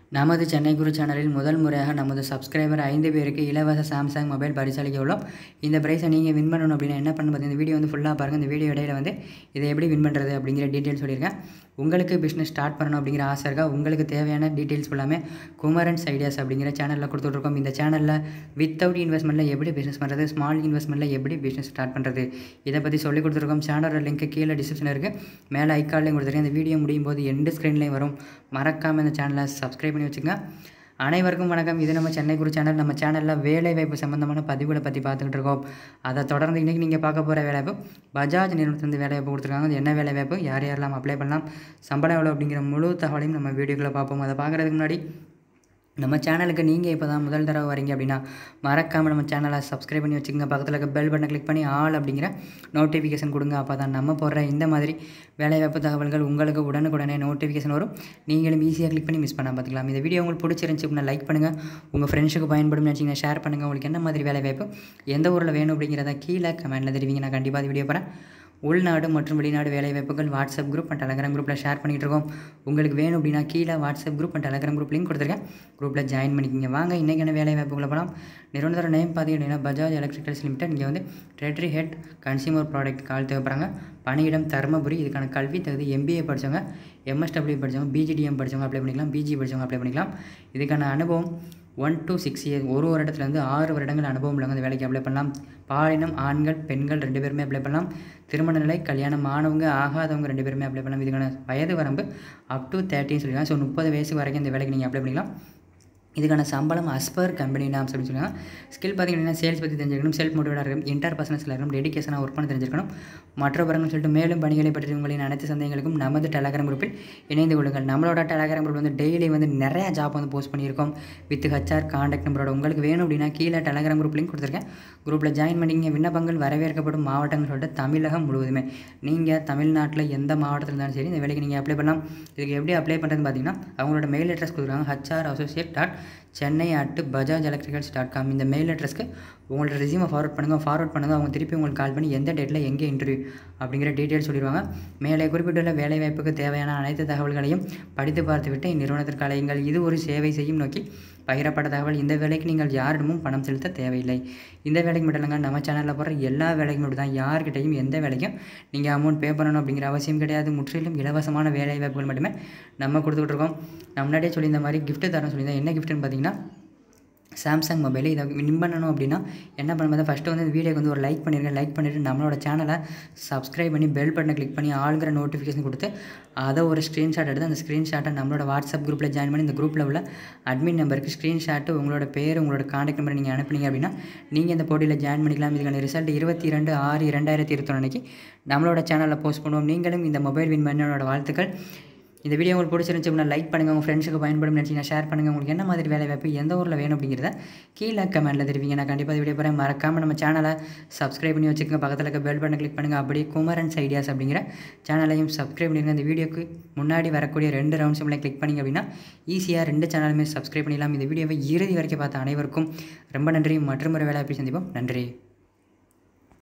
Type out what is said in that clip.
நமது சென்னை குரு சேனலில் முதல் முறையாக நமது சப்ஸ்கிரைபர் ஐந்து பேருக்கு இலவச சாம்சங் மொபைல் பரிசளிக்க உள்ளோம் இந்த ப்ரைஸை நீங்கள் வின் பண்ணணும் அப்படின்னா என்ன பண்ண பார்த்தீங்க இந்த வீடியோ வந்து ஃபுல்லாக பாருங்கள் இந்த வீடியோ இடையில வந்து இதை எப்படி வின் பண்ணுறது அப்படிங்கிற டீட்டெயில் சொல்லியிருக்கேன் உங்களுக்கு பிஸ்னஸ் ஸ்டார்ட் பண்ணணும் அப்படிங்கிற ஆசை இருக்கா உங்களுக்கு தேவையான டீட்டெயில்ஸ் ஃபுல்லாமே குமரன்ஸ் ஐடியாஸ் அப்படிங்கிற சேனலில் கொடுத்துட்ருக்கோம் இந்த சேனலில் வித்தவுட் இன்வெஸ்ட்மெண்ட்டில் எப்படி பிஸ்னஸ் பண்ணுறது ஸ்மால் இன்வெஸ்ட்மெண்ட்டில் எப்படி பிஸ்னஸ் ஸ்டார்ட் பண்ணுறது இதை பற்றி சொல்லி கொடுத்துருக்கோம் சேனலோட லிங்க் கீழே டிஸ்கிரிப்ஷனில் இருக்குது மேலே ஐக்கார்லையும் கொடுத்துருக்கேன் இந்த வீடியோ முடியும் போது எண்டு ஸ்க்ரீன்லேயும் வரும் மறக்காமல் இந்த சேனலை சப்ஸ்கிரைப் பண்ணி வச்சுங்க அனைவருக்கும் வணக்கம் இது நம்ம சென்னை குரு சேனல் நம்ம சேனலில் வேலைவாய்ப்பு சம்மந்தமான பதிவுகளை பற்றி பார்த்துக்கிட்டு இருக்கோம் அதை தொடர்ந்து இன்றைக்கி நீங்கள் பார்க்க போகிற வேலைவாய்ப்பு பஜாஜ் நிறுவனத்துலேருந்து வேலைவாய்ப்பு கொடுத்துருக்காங்க அது என்ன வேலைவாய்ப்பு யார் யாரெல்லாம் அப்ளை பண்ணலாம் சம்பளம் எவ்வளோ அப்படிங்கிற முழு தகவலையும் நம்ம வீடியோக்குள்ளே பார்ப்போம் அதை பார்க்குறதுக்கு முன்னாடி நம்ம சேனலுக்கு நீங்கள் இப்போ தான் முதல் தடவை வரீங்க அப்படின்னா மறக்காமல் நம்ம சேனலை சப்ஸ்கிரைப் பண்ணி வச்சுக்கோங்க பக்கத்தில் இருக்க பெல் பட்டனை கிளிக் பண்ணி ஆல் அப்படிங்கிற நோட்டிஃபிகேஷன் கொடுங்க அப்போ தான் நம்ம போடுற இந்த மாதிரி வேலைவாய்ப்பு தகவல்கள் உங்களுக்கு உடனுக்குடனே நோட்டிஃபிகேஷன் வரும் நீங்களும் ஈஸியாக கிளிக் பண்ணி மிஸ் பண்ணாம பார்த்துக்கலாம் இந்த வீடியோ உங்களுக்கு பிடிச்சிருந்துச்சி அப்படின்னா லைக் பண்ணுங்கள் உங்கள் ஃப்ரெண்ட்ஸுக்கு பயன்படும் நினச்சிங்கன்னா ஷேர் பண்ணுங்கள் உங்களுக்கு என்ன மாதிரி வேலைவாய்ப்பு எந்த ஊரில் வேணும் அப்படிங்கிறத கீழே கமெண்ட்டில் தெரிவிங்க நான் கண்டிப்பாக இந்த வீடியோ போகிறேன் உள்நாடு மற்றும் வெளிநாடு வேலைவாய்ப்புகள் வாட்ஸ்அப் குரூப் அண்ட் டெலகிராம் குரூப்பில் ஷேர் பண்ணிகிட்டு இருக்கோம் உங்களுக்கு வேணும் அப்படின்னா கீழே WhatsApp group and Telegram group link கொடுத்துருக்கேன் குரூப்பில் ஜாயின் பண்ணிக்கிங்க வாங்க இன்றைக்கான வேலைவாய்ப்புகளை போகலாம் நிறுவனத்தோட நேம் பார்த்தீங்கன்னா பஜாஜ் எலக்ட்ரிக்கல்ஸ் லிமிடெட் இங்கே வந்து ட்ரெட்ரி ஹெட் கன்சியூமர் ப்ராடக்ட் கால் தேவைப்படுறாங்க பணியிடம் தருமபுரி இதுக்கான கல்வி தகுதி எம்பிஏ படித்தவங்க எம்எஸ்டபிள்யூ படித்தவங்க பிஜிடிஎம் படித்தவங்க அப்ளை பண்ணிக்கலாம் பிஜி படித்தவங்க அப்ளை பண்ணிக்கலாம் இதுக்கான அனுபவம் ஒன் டு சிக்ஸ் இயர் ஒரு வருடத்துலேருந்து ஆறு வருடங்கள் அனுபவம் உள்ளவங்க அந்த வேலைக்கு அப்ளை பண்ணலாம் பாலினம் ஆண்கள் பெண்கள் ரெண்டு பேருமே அப்ளை பண்ணலாம் திருமண நிலை கல்யாணம் ஆனவங்க ஆகாதவங்க ரெண்டு பேருமே அப்ளை பண்ணலாம் இதுக்கான வயது வரம்பு அப் டு தேர்ட்டின்னு சொல்லிக்கலாம் ஸோ முப்பது வயசு வரைக்கும் இந்த வேலைக்கு நீங்கள் அப்ளை பண்ணிக்கலாம் இதுக்கான சம்பளம் அஸ்பர் கம்பெனி நாம்ஸ் அப்படின்னு சொல்லுவாங்க ஸ்கில் பார்த்தீங்கன்னா சேல்ஸ் பற்றி தெரிஞ்சிருக்கணும் செல்ஃப் மோட்டிவேட்டாக இருக்கணும் இன்டர் பர்சனஸில் இருக்கணும் டெடிக்கேஷனாக ஒர்க் பண்ண தெரிஞ்சிருக்கணும் மற்ற பரங்கள் சொல்லிட்டு மேலும் பணிகளை பற்றி உங்களின் அனைத்து சந்தேகங்களுக்கும் நமது டெலகிராம் குரூப்பில் இணைந்து கொள்ளுங்கள் நம்மளோட டெலகிராம் குரூப் வந்து டெய்லி வந்து நிறைய ஜாப் வந்து போஸ்ட் பண்ணியிருக்கோம் வித் ஹச்ஆர் காண்டாக்ட் நம்பரோட உங்களுக்கு வேணும் அப்படின்னா கீழே டெலகிராம் குரூப் லிங்க் கொடுத்துருக்கேன் குரூப்பில் ஜாயின் பண்ணிங்க விண்ணப்பங்கள் வரவேற்கப்படும் மாவட்டங்கள் சொல்லிட்டு தமிழகம் முழுவதுமே நீங்கள் தமிழ்நாட்டில் எந்த மாவட்டத்தில் இருந்தாலும் சரி இந்த வேலைக்கு நீங்கள் அப்ளை பண்ணலாம் இதுக்கு எப்படி அப்ளை பண்ணுறதுன்னு பார்த்தீங்கன்னா அவங்களோட மெயில் அட்ரஸ் கொடுத்துருக்காங்க HR associate dot Chennai at Bajaj electricals dot com இந்த மெயில் அட்ரஸ்க்கு உங்களோட ரெசியூமை ஃபார்வர்ட் பண்ணுங்கள் ஃபார்வர்ட் பண்ணுங்கள் அவங்க திருப்பி உங்களுக்கு கால் பண்ணி எந்த டேட்டில் எங்கே இன்டர்வியூ அப்படிங்கிற டீட்டெயில் சொல்லிடுவாங்க மேலே குறிப்பிட்டுள்ள வேலைவாய்ப்புக்கு தேவையான அனைத்து தகவல்களையும் படித்து பார்த்துவிட்டு இந்நிறுவனத்திற்கு அலையுங்கள் இது ஒரு சேவை செய்யும் நோக்கி பகிரப்பட்ட தகவல் இந்த வேலைக்கு நீங்கள் யாரிடமும் பணம் செலுத்த தேவையில்லை இந்த வேலைக்கு மட்டும் இல்லைங்க நம்ம சேனலில் போகிற எல்லா வேலைக்கும் மட்டும் தான் யார்கிட்டையும் எந்த வேலைக்கும் நீங்கள் அமௌண்ட் பே பண்ணணும் அப்படிங்கிற அவசியம் கிடையாது முற்றிலும் இலவசமான வேலை வாய்ப்புகள் மட்டுமே நம்ம கொடுத்துக்கிட்டு இருக்கோம் நான் முன்னாடியே சொல்லியிருந்த மாதிரி கிஃப்ட்டு தரேன் சொல்லியிருந்தேன் என்ன கிஃப்ட்டுன்னு பார்த்தீங்கன்னா சாம்சங் மொபைல் இதை வின் பண்ணணும் அப்படின்னா என்ன பண்ணுறது ஃபஸ்ட்டு வந்து இந்த வீடியோக்கு வந்து ஒரு லைக் பண்ணிடுங்க லைக் பண்ணிவிட்டு நம்மளோட சேனலை சப்ஸ்கிரைப் பண்ணி பெல் பட்டனை கிளிக் பண்ணி ஆளுங்கிற நோட்டிஃபிகேஷன் கொடுத்து அதை ஒரு ஸ்க்ரீன்ஷாட் எடுத்து அந்த ஸ்க்ரீன்ஷாட்டை நம்மளோட வாட்ஸ்அப் குரூப்பில் ஜாயின் பண்ணி இந்த குரூப்பில் உள்ள அட்மின் நம்பருக்கு ஸ்க்ரீன்ஷாட்டு உங்களோட பேர் உங்களோட காண்டாக்ட் நம்பர் நீங்கள் அனுப்புனீங்க அப்படின்னா நீங்கள் இந்த போட்டியில் ஜாயின் பண்ணிக்கலாம் இதுக்கான ரிசல்ட் இருபத்தி ரெண்டு ஆறு இரண்டாயிரத்தி இருபத்தொன்று அன்றைக்கி நம்மளோட சேனலில் போஸ்ட் பண்ணுவோம் நீங்களும் இந்த மொபைல் வின் பண்ணோட வாழ்த்துக்கள் இந்த வீடியோ உங்களுக்கு பிடிச்சிருந்துச்சு அப்படின்னா லைக் பண்ணுங்கள் உங்கள் ஃப்ரெண்ட்ஸுக்கு பயன்படும் நினச்சிங்கன்னா ஷேர் பண்ணுங்கள் உங்களுக்கு என்ன மாதிரி வேலை வாய்ப்பு எந்த ஊரில் வேணும் அப்படிங்கிறத கீழே கமெண்ட்டில் தெரிவிங்க நான் கண்டிப்பாக இந்த வீடியோ போகிறேன் மறக்காமல் நம்ம சேனலை சப்ஸ்கிரைப் பண்ணி வச்சுக்கோங்க பக்கத்தில் இருக்க பெல் பட்டனை கிளிக் பண்ணுங்கள் அப்படியே குமரன்ஸ் ஐடியாஸ் அப்படிங்கிற சேனலையும் சப்ஸ்கிரைப் பண்ணிடுங்க இந்த வீடியோக்கு முன்னாடி வரக்கூடிய ரெண்டு ரவுண்ட்ஸும் கிளிக் பண்ணிங்க அப்படின்னா ஈஸியாக ரெண்டு சேனலுமே சப்ஸ்கிரைப் பண்ணிடலாம் இந்த வீடியோவை இறுதி வரைக்கும் பார்த்த அனைவருக்கும் ரொம்ப நன்றி மற்றும் ஒரு வேலை சந்திப்போம் நன்றி